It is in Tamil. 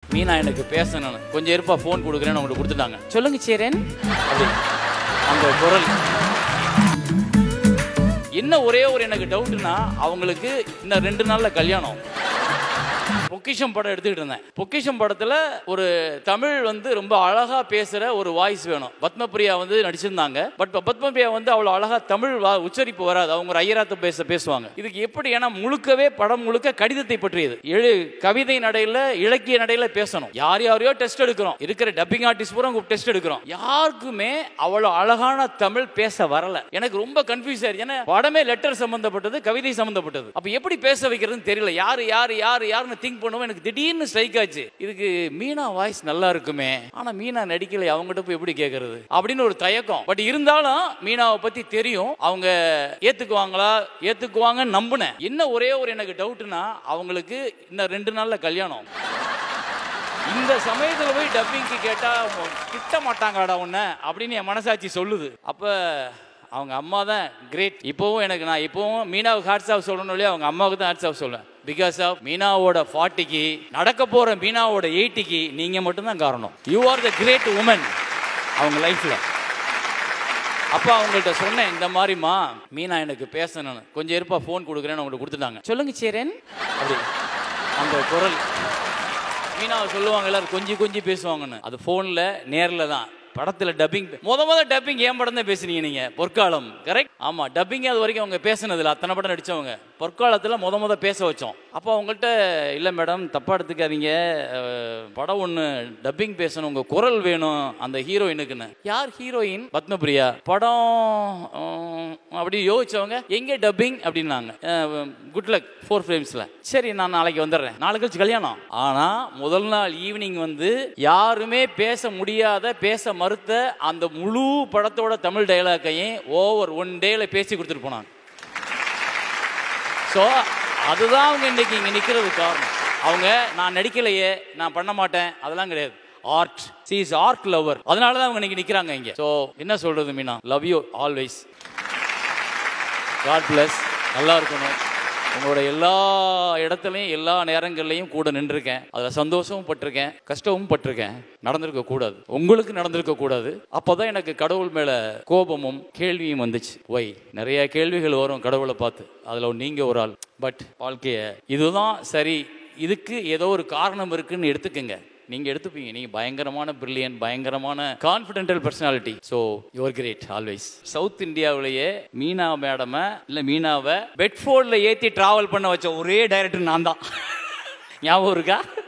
மீனா எனக்கு பேசணும் கொஞ்சம் இருப்பா ஃபோன் கொடுக்குறேன்னு அவங்களுக்கு கொடுத்துட்டாங்க சொல்லுங்க சேரன் அப்படி அந்த குரல் என்ன ஒரே ஒரு எனக்கு டவுட்னா அவங்களுக்கு இன்னும் ரெண்டு நாள்ல கல்யாணம் பொக்கிஷம் படம் எடுத்துக்கிட்டு இருந்தேன் பொக்கிஷம் படத்துல ஒரு தமிழ் வந்து ரொம்ப அழகா பேசுற ஒரு வாய்ஸ் வேணும் பத்மபிரியா வந்து நடிச்சிருந்தாங்க பட் பத்மபிரியா வந்து அவ்வளவு அழகா தமிழ் வா- உச்சரிப்பு வராது அவங்க ஒரு ஐயராத்த பேச பேசுவாங்க இதுக்கு எப்படி ஏன்னா முழுக்கவே படம் முழுக்க கடிதத்தை பற்றியது எழு கவிதை நடையில இலக்கிய நடையில பேசணும் யார் யாரையோ டெஸ்ட் எடுக்கிறோம் இருக்கிற டப்பிங் ஆர்டிஸ்ட் பூரா டெஸ்ட் எடுக்கிறோம் யாருக்குமே அவ்வளவு அழகான தமிழ் பேச வரல எனக்கு ரொம்ப கன்ஃபியூஸ் ஆயிடுச்சு ஏன்னா படமே லெட்டர் சம்பந்தப்பட்டது கவிதை சம்பந்தப்பட்டது அப்ப எப்படி பேச வைக்கிறதுன்னு தெரியல யாரு யாரு யாரு யாருன்னு திங்க் பண்ணுவோம் எனக்கு திடீர்னு ஸ்ட்ரைக் ஆச்சு இதுக்கு மீனா வாய்ஸ் நல்லா இருக்குமே ஆனா மீனா நடிக்கல அவங்ககிட்ட போய் எப்படி கேட்கறது அப்படின்னு ஒரு தயக்கம் பட் இருந்தாலும் மீனாவை பத்தி தெரியும் அவங்க ஏத்துக்குவாங்களா ஏத்துக்குவாங்கன்னு நம்பினேன் என்ன ஒரே ஒரு எனக்கு டவுட்னா அவங்களுக்கு இன்னும் ரெண்டு நாள்ல கல்யாணம் இந்த சமயத்துல போய் டப்பிங்க்கு கேட்டா அவங்க திட்ட மாட்டாங்கடா உன்னை அப்படின்னு என் மனசாட்சி சொல்லுது அப்ப அவங்க அம்மா தான் கிரேட் இப்போவும் எனக்கு நான் இப்போவும் மீனாவுக்கு ஹார்ட்ஸ் ஆஃப் சொல்லணும் இல்லையா அவங்க அம்மாவுக்கு தான் ஹார்ட்ஸ் ஆஃப் சொல்லுவேன் பிகாஸ் ஆஃப் மீனாவோட ஃபார்ட்டிக்கு நடக்க போற மீனாவோட எயிட்டிக்கு நீங்க மட்டும்தான் காரணம் you are the great woman அவங்க லைஃப்ல அப்ப அவங்கள்ட்ட சொன்னேன் இந்த மாதிரிம்மா மீனா எனக்கு பேசணும்னு கொஞ்சம் இருப்பா ஃபோன் கொடுக்குறேன்னு அவங்களுக்கு கொடுத்துட்டாங்க சொல்லுங்க சேரன் அப்படி அந்த குரல் மீனாவை சொல்லுவாங்க எல்லாரும் கொஞ்சி கொஞ்சி பேசுவாங்கன்னு அது ஃபோனில் நேரில் தான் படத்தில் டப்பிங் முத முத டப்பிங் ஏன் படம் தான் பேசுனீங்க நீங்க பொற்காலம் கரெக்ட் ஆமா டப்பிங் அது வரைக்கும் அவங்க பேசுனதில்ல அத்தனை படம் நடிச்சவங்க பொற்காலத்தில் முத முத பேச வச்சோம் அப்போ அவங்கள்ட்ட இல்லை மேடம் தப்பா எடுத்துக்காதீங்க அஹ், படம் ஒன்று டப்பிங் பேசணும் உங்க குரல் வேணும் அந்த ஹீரோயினுக்குன்னு யார் ஹீரோயின் பத்மபிரியா படம் அஹ், அப்படி யோசிச்சவங்க எங்கே டப்பிங் அப்படின்னாங்க குட் லக் ஃபோர் ஃப்ரேம்ஸில் சரி நான் நாளைக்கு வந்துடுறேன் நாளைக்கு கழிச்சு கல்யாணம் ஆனால் முதல் நாள் ஈவினிங் வந்து யாருமே பேச முடியாத பேச மறுத்த அந்த முழு படத்தோட தமிழ் டைலாக்கையும் ஓவர் ஒன் டேல பேசி கொடுத்துட்டு போனாங்க ஸோ அதுதான் அவங்க இன்னைக்கு இங்கே நிற்கிறது காரணம் அவங்க நான் நடிக்கலையே நான் பண்ண மாட்டேன் அதெல்லாம் கிடையாது art she is art lover அதனால தான் அவங்க இன்னைக்கு நிற்கிறாங்க இங்கே ஸோ என்ன சொல்றது Meena love you always god bless நல்லா இருக்கணும் உங்களோட எல்லா இடத்துலையும் எல்லா நேரங்கள்லையும் கூட நின்றுருக்கேன் அதில் சந்தோஷமும் பட்டிருக்கேன் கஷ்டமும் பட்டிருக்கேன் நடந்திருக்க கூடாது உங்களுக்கு நடந்திருக்க கூடாது அப்போதான் எனக்கு கடவுள் மேலே கோபமும் கேள்வியும் வந்துச்சு ஒய் நிறைய கேள்விகள் வரும் கடவுளை பார்த்து அதில் நீங்கள் ஒரு ஆள் பட் வாழ்க்கைய இதுதான் சரி இதுக்கு ஏதோ ஒரு காரணம் இருக்குன்னு எடுத்துக்கங்க நீங்க எடுத்துப்பீங்க நீங்க பயங்கரமான பிரில்லியன் பயங்கரமான confidential personality so your great always south இந்தியாவிலேயே மீனா மேடம இல்ல மீனாவை பெட்ஃபோர்ட்ல ஏத்தி டிராவல் பண்ண வச்ச ஒரே டைரக்டர் நான் தான் ஞாபகம் இருக்கா